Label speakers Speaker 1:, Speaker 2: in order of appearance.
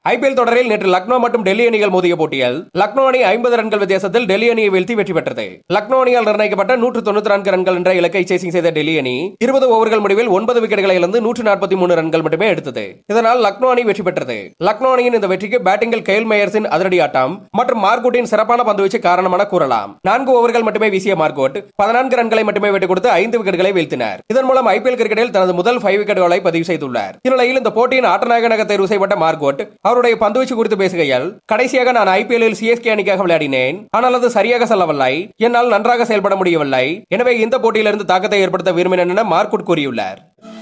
Speaker 1: IPL தொடரில் நேற்று லக்னோ மற்றும் டெல்லி அணிகள் மோதிய போட்டியில் லக்னோ அணி ஐம்பது ரன்கள் வித்தியாசத்தில் டெல்லி அணியை வீழ்த்தி வெற்றி பெற்றது லக்னோ அணியால் நிர்ணயிக்கப்பட்ட நூற்று தொண்ணூத்தி நான்கு ரன்கள் என்ற இலக்கை சேசிங் செய்த டெல்லி அணி இருபது ஓவர்கள் முடிவில் ஒன்பது விக்கெட்டுகளை இழந்து நூற்று நாற்பத்தி மூணு ரன்கள் மட்டுமே எடுத்தது இதனால் லக்னோ அணி வெற்றி பெற்றது லக்னோ அணியின் இந்த வெற்றிக்கு பேட்டிங்கில் கெயில் மேயர்ஸின் அதிரடி ஆட்டம் மற்றும் மார்கோட்டின் சிறப்பான பந்துவீச்சு காரணமான கூறலாம் நான்கு ஓவர்கள் மட்டுமே வீசிய மார்கோட் பதினான்கு ரன்களை மட்டுமே வெட்டி கொடுத்து ஐந்து விக்கெட்டுகளை வீழ்த்தினார் இதன் மூலம் ஐபிஎல் கிரிக்கெட்டில் தனது முதல் ஃபைவ் விக்கெட்டுகளை பதிவு செய்துள்ளார் இந்நிலையில் இந்த போட்டியின் ஆட்டநாயகனாக தேர்வு செய்யப்பட்ட மார்கோட் அவருடைய பந்துவீச்சு குறித்து பேசுகையில் கடைசியாக நான் ஐபிஎல்லில் சிஎஸ்கே அணிக்காக விளையாடினேன் ஆனால் அது சரியாக செல்லவில்லை என்னால் நன்றாக செயல்பட முடியவில்லை எனவே இந்த போட்டியிலிருந்து தாக்கத்தை ஏற்படுத்த விரும்பினேன் என மார்கோட் கூறியுள்ளார்